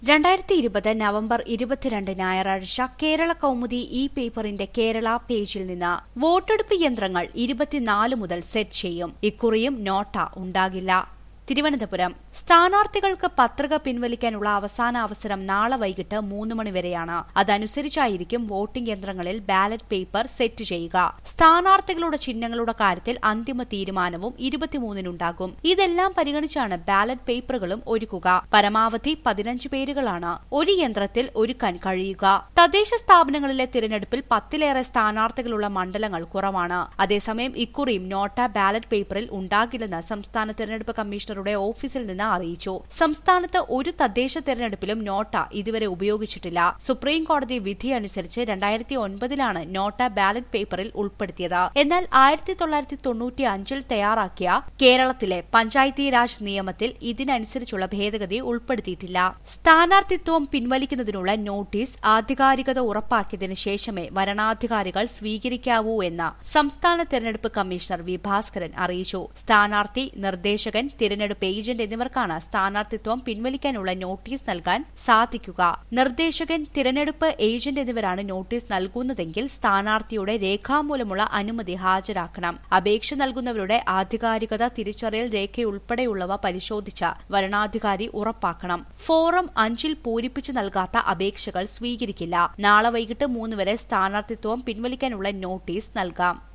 രണ്ടായിരത്തി ഇരുപത് നവംബർ ഇരുപത്തിരണ്ട് ഞായറാഴ്ച കേരള കൗമുദി ഇ പേപ്പറിന്റെ കേരള പേജിൽ നിന്ന് വോട്ടെടുപ്പ് യന്ത്രങ്ങൾ ഇരുപത്തിനാല് മുതൽ സെറ്റ് ചെയ്യും ഇക്കുറിയും നോട്ട ഉണ്ടാകില്ല തിരുവനന്തപുരം സ്ഥാനാർത്ഥികൾക്ക് പത്രിക പിൻവലിക്കാനുള്ള അവസാന അവസരം നാളെ വൈകിട്ട് മൂന്ന് മണിവരെയാണ് അതനുസരിച്ചായിരിക്കും വോട്ടിംഗ് യന്ത്രങ്ങളിൽ ബാലറ്റ് പേപ്പർ സെറ്റ് ചെയ്യുക സ്ഥാനാർത്ഥികളുടെ ചിഹ്നങ്ങളുടെ കാര്യത്തിൽ അന്തിമ തീരുമാനവും ഇരുപത്തിമൂന്നിനുണ്ടാകും ഇതെല്ലാം പരിഗണിച്ചാണ് ബാലറ്റ് പേപ്പറുകളും ഒരുക്കുക പരമാവധി പതിനഞ്ച് പേരുകളാണ് ഒരു യന്ത്രത്തിൽ ഒരുക്കാൻ കഴിയുക തദ്ദേശ സ്ഥാപനങ്ങളിലെ തിരഞ്ഞെടുപ്പിൽ പത്തിലേറെ സ്ഥാനാർത്ഥികളുള്ള മണ്ഡലങ്ങൾ കുറവാണ് അതേസമയം ഇക്കുറിയും നോട്ട ബാലറ്റ് പേപ്പറിൽ ഉണ്ടാകില്ലെന്ന് സംസ്ഥാന തിരഞ്ഞെടുപ്പ് കമ്മീഷണറുടെ ഓഫീസിൽ നിന്ന് അറിയിച്ചു സംസ്ഥാനത്ത് ഒരു തദ്ദേശ തെരഞ്ഞെടുപ്പിലും നോട്ട ഇതുവരെ ഉപയോഗിച്ചിട്ടില്ല സുപ്രീം കോടതി വിധി അനുസരിച്ച് രണ്ടായിരത്തി ഒൻപതിലാണ് നോട്ട ബാലറ്റ് പേപ്പറിൽ ഉൾപ്പെടുത്തിയത് എന്നാൽ ആയിരത്തി തൊള്ളായിരത്തി തൊണ്ണൂറ്റി അഞ്ചിൽ തയ്യാറാക്കിയ കേരളത്തിലെ പഞ്ചായത്തി രാജ് നിയമത്തിൽ ഇതിനനുസരിച്ചുള്ള ഭേദഗതി ഉൾപ്പെടുത്തിയിട്ടില്ല സ്ഥാനാർത്ഥിത്വം പിൻവലിക്കുന്നതിനുള്ള നോട്ടീസ് ആധികാരികത ഉറപ്പാക്കിയതിനു ശേഷമേ വരണാധികാരികൾ സ്വീകരിക്കാവൂ എന്ന് സംസ്ഥാന തെരഞ്ഞെടുപ്പ് കമ്മീഷണർ വി ഭാസ്കരൻ അറിയിച്ചു സ്ഥാനാർത്ഥി നിർദ്ദേശകൻ തിരഞ്ഞെടുപ്പ് ഏജന്റ് എന്നിവർക്കാണ് സ്ഥാനാർത്ഥിത്വം പിൻവലിക്കാനുള്ള നോട്ടീസ് നൽകാൻ സാധിക്കുക നിർദ്ദേശകൻ തിരഞ്ഞെടുപ്പ് ഏജന്റ് എന്നിവരാണ് നോട്ടീസ് നൽകുന്നതെങ്കിൽ സ്ഥാനാർത്ഥിയുടെ രേഖാമൂലമുള്ള അനുമതി ഹാജരാക്കണം അപേക്ഷ നൽകുന്നവരുടെ ആധികാരികത തിരിച്ചറിയൽ രേഖയുൾപ്പെടെയുള്ളവ പരിശോധിച്ച വരണാധികാരി ഉറപ്പാക്കണം ഫോറം അഞ്ചിൽ പൂരിപ്പിച്ചു നൽകാത്ത അപേക്ഷകൾ സ്വീകരിക്കില്ല നാളെ വൈകിട്ട് മൂന്ന് വരെ സ്ഥാനാർത്ഥിത്വം പിൻവലിക്കാനുള്ള നോട്ടീസ് നൽകാം